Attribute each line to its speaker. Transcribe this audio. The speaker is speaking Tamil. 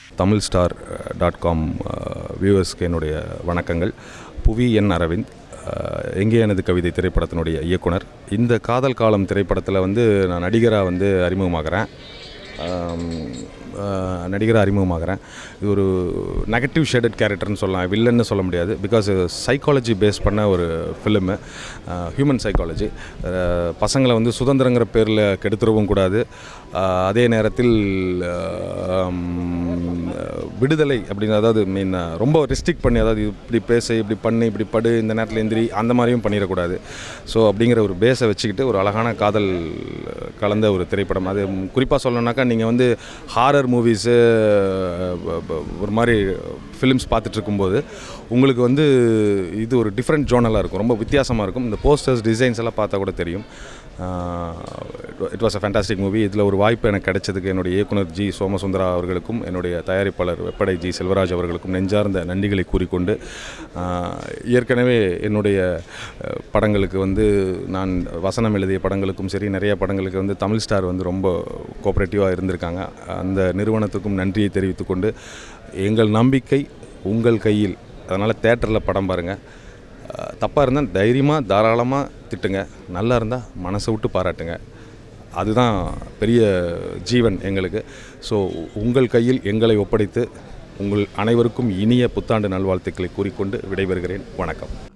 Speaker 1: தமிழ் ஸ்டார் டாட் காம் வியூவர்ஸ்க்கு என்னுடைய வணக்கங்கள் புவி என் அரவிந்த் அஹ், எங்கே எனது கவிதை திரைப்படத்தினுடைய இயக்குனர் இந்த காதல் காலம் திரைப்படத்தில் வந்து நான் நடிகராக வந்து அறிமுகமாகிறேன் ஆம், அஹ், நடிகராக அறிமுகமாகிறேன் இது ஒரு நெகட்டிவ் ஷேடட் கேரக்டர்னு சொல்லலாம் வில்லன்னு சொல்ல முடியாது பிகாஸ் சைக்காலஜி பேஸ் பண்ண ஒரு ஃபிலிமு ஹியூமன் சைக்காலஜி பசங்களை வந்து சுதந்திரங்கிற பேரில் கெடுத்துடவும் கூடாது அஹ், அதே நேரத்தில் ஆம், விடுதலை அப்படின்னு அதாவது மீன் ரொம்ப ரெஸ்ட்ரிக்ட் பண்ணி அதாவது இப்படி பேச இப்படி பண்ணு இப்படி படு இந்த நேரத்தில் எந்திரி அந்த மாதிரியும் பண்ணிடக்கூடாது ஸோ அப்படிங்கிற ஒரு பேஸை வச்சுக்கிட்டு ஒரு அழகான காதல் கலந்த ஒரு திரைப்படம் அது குறிப்பாக சொல்லணுன்னாக்கா நீங்கள் வந்து ஹாரர் மூவிஸு ஒரு மாதிரி ஃபிலிம்ஸ் பார்த்துட்டு இருக்கும்போது உங்களுக்கு வந்து இது ஒரு டிஃப்ரெண்ட் ஜோனலாக இருக்கும் ரொம்ப வித்தியாசமாக இருக்கும் இந்த போஸ்டர்ஸ் டிசைன்ஸ் எல்லாம் பார்த்தா கூட தெரியும் it was a fantastic movie இதில் ஒரு வாய்ப்பு எனக்கு கிடைச்சதுக்கு என்னுடைய இயக்குனர் ஜி சோமசுந்தரா அவர்களுக்கும் என்னுடைய தயாரிப்பாளர் வெப்படை ஜி செல்வராஜ் அவர்களுக்கும் நெஞ்சார்ந்த நன்றிகளை கூறிக்கொண்டு ஆஹ், ஏற்கனவே என்னுடைய அஹ், படங்களுக்கு வந்து நான் வசனம் எழுதிய படங்களுக்கும் சரி நிறைய படங்களுக்கு வந்து தமிழ் ஸ்டார் வந்து ரொம்ப கோஆப்ரேட்டிவாக இருந்திருக்காங்க அந்த நிறுவனத்துக்கும் நன்றியை தெரிவித்துக்கொண்டு எங்கள் நம்பிக்கை உங்கள் கையில் அதனால் தேட்டரில் படம் பாருங்கள் தப்பாக இருந்தால் தைரியமாக தாராளமாக திட்டுங்க நல்லா இருந்தால் மனசை விட்டு பாராட்டுங்க அதுதான் பெரிய ஜீவன் எங்களுக்கு ஸோ உங்கள் கையில் எங்களை ஒப்படைத்து உங்கள் அனைவருக்கும் இனிய புத்தாண்டு நல்வாழ்த்துக்களை கூறிக்கொண்டு விடைபெறுகிறேன் வணக்கம்